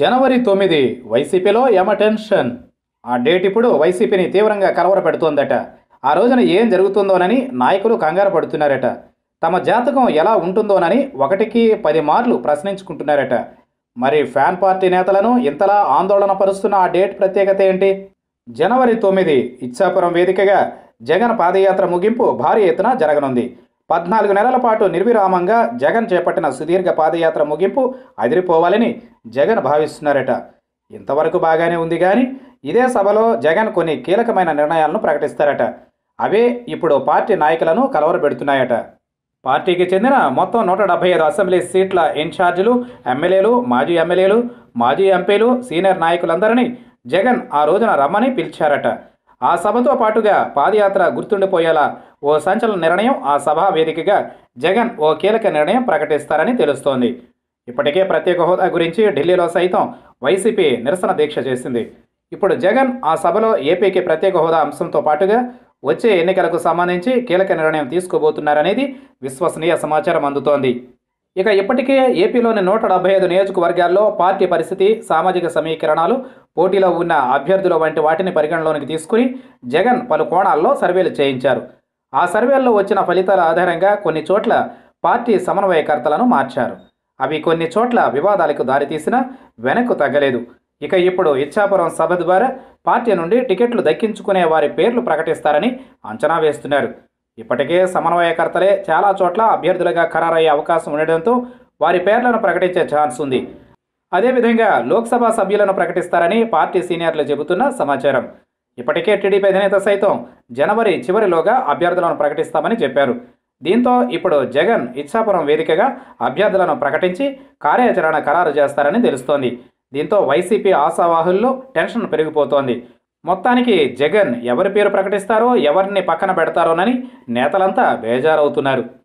జనవరి తొమ్మిది వైసీపీలో యమ టెన్షన్ ఆ డేట్ ఇప్పుడు వైసీపీని తీవ్రంగా కలవరపెడుతోందట ఆ రోజున ఏం జరుగుతుందోనని నాయకులు కంగారు పడుతున్నారట తమ జాతకం ఎలా ఉంటుందోనని ఒకటికి పది మార్లు ప్రశ్నించుకుంటున్నారట మరి ఫ్యాన్ పార్టీ నేతలను ఇంతలా ఆందోళన పరుస్తున్న ఆ డేట్ ప్రత్యేకత ఏంటి జనవరి తొమ్మిది ఇచ్చాపురం వేదికగా జగన్ పాదయాత్ర ముగింపు భారీ ఎత్తున జరగనుంది పద్నాలుగు నెలల పాటు నిర్విరామంగా జగన్ చేపట్టిన సుదీర్ఘ పాదయాత్ర ముగింపు అదిరిపోవాలని జగన్ భావిస్తున్నారట ఇంతవరకు బాగానే ఉంది కానీ ఇదే సభలో జగన్ కొన్ని కీలకమైన నిర్ణయాలను ప్రకటిస్తారట అవే ఇప్పుడు పార్టీ నాయకులను కలవరపెడుతున్నాయట పార్టీకి చెందిన మొత్తం నూట డెబ్బై ఐదు అసెంబ్లీ సీట్ల ఇన్ఛార్జీలు ఎమ్మెల్యేలు మాజీ ఎమ్మెల్యేలు మాజీ ఎంపీలు సీనియర్ నాయకులందరినీ జగన్ ఆ రోజున రమ్మని పిలిచారట ఆ సభతో పాటుగా పాదయాత్ర గుర్తుండిపోయేలా ఓ సంచలన నిర్ణయం ఆ సభా వేదికగా జగన్ ఓ కీలక నిర్ణయం ప్రకటిస్తారని తెలుస్తోంది ఇప్పటికే ప్రత్యేక హోదా గురించి ఢిల్లీలో సైతం వైసీపీ నిరసన దీక్ష చేసింది ఇప్పుడు జగన్ ఆ సభలో ఏపీకి ప్రత్యేక హోదా అంశంతో పాటుగా వచ్చే ఎన్నికలకు సంబంధించి కీలక నిర్ణయం తీసుకోబోతున్నారనేది విశ్వసనీయ సమాచారం అందుతోంది ఇక ఇప్పటికే ఏపీలోని నూట డెబ్బై ఐదు నియోజకవర్గాల్లో పార్టీ పరిస్థితి సామాజిక సమీకరణాలు పోటీలో ఉన్న అభ్యర్థుల వంటి వాటిని పరిగణలోనికి తీసుకుని జగన్ పలు కోణాల్లో సర్వేలు చేయించారు ఆ సర్వేల్లో వచ్చిన ఫలితాల ఆధారంగా కొన్ని చోట్ల పార్టీ సమన్వయకర్తలను మార్చారు అవి కొన్ని చోట్ల వివాదాలకు దారితీసినా వెనక్కు తగ్గలేదు ఇక ఇప్పుడు ఇచ్చాపురం సభ ద్వారా పార్టీ నుండి టికెట్లు దక్కించుకునే వారి పేర్లు ప్రకటిస్తారని అంచనా వేస్తున్నారు ఇప్పటికే సమన్వయకర్తలే చాలా చోట్ల అభ్యర్థులుగా ఖరారయ్యే అవకాశం ఉండడంతో వారి పేర్లను ప్రకటించే ఛాన్స్ ఉంది అదేవిధంగా లోక్సభ సభ్యులను ప్రకటిస్తారని పార్టీ సీనియర్లు చెబుతున్న సమాచారం ఇప్పటికే టీడీపీ అధినేత సైతం జనవరి చివరిలోగా అభ్యర్థులను ప్రకటిస్తామని చెప్పారు దీంతో ఇప్పుడు జగన్ ఇచ్చాపురం వేదికగా అభ్యర్థులను ప్రకటించి కార్యాచరణ ఖరారు చేస్తారని తెలుస్తోంది దీంతో వైసీపీ ఆశావాహుల్లో టెన్షన్ పెరిగిపోతోంది మొత్తానికి జగన్ ఎవరి పేరు ప్రకటిస్తారో ఎవరిని పక్కన పెడతారోనని నేతలంతా బేజారవుతున్నారు